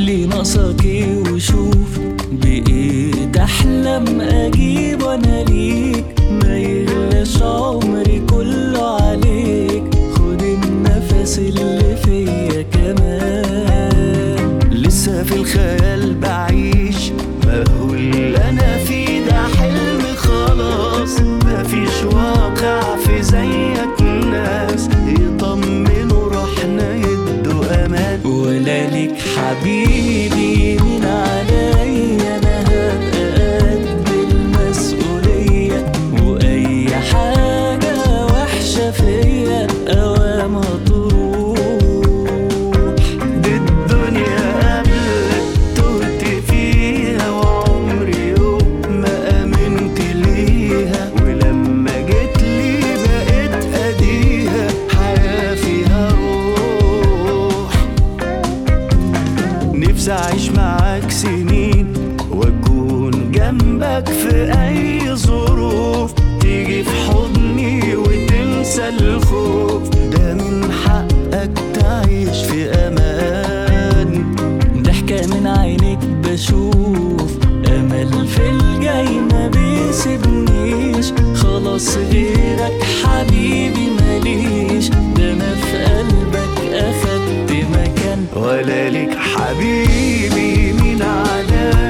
قولي ناقصك ايه وشوف بايه تحلم اجيب وانا ليك ما يغلاش عمري كله عليك خد النفس اللي فيا كمان لسه في الخيال بعيش ما هو اللي انا فيه ده حلم خلاص مفيش واقع في زيك ناس يطمنوا روحنا يدوا امان ولا ليك حبيبي من عليا انا هبقى قد المسؤولية واي حاجة وحشة فيا اوام تروح دي الدنيا قبلك تهت فيها وعمري يوم ما امنت ليها ولما جيت لي بقيت اديها حياة فيها روح نفسي اعيش معاك سنين واكون جنبك في اي ظروف تيجي في حضني وتنسى الخوف ده من حقك تعيش في امان ضحكة من عينك بشوف امل في الجاي ما بيسيبنيش خلاص غيرك حبيبي ماليش ده انا في قلبك اخدت مكان ولا لك حبيبي من عليا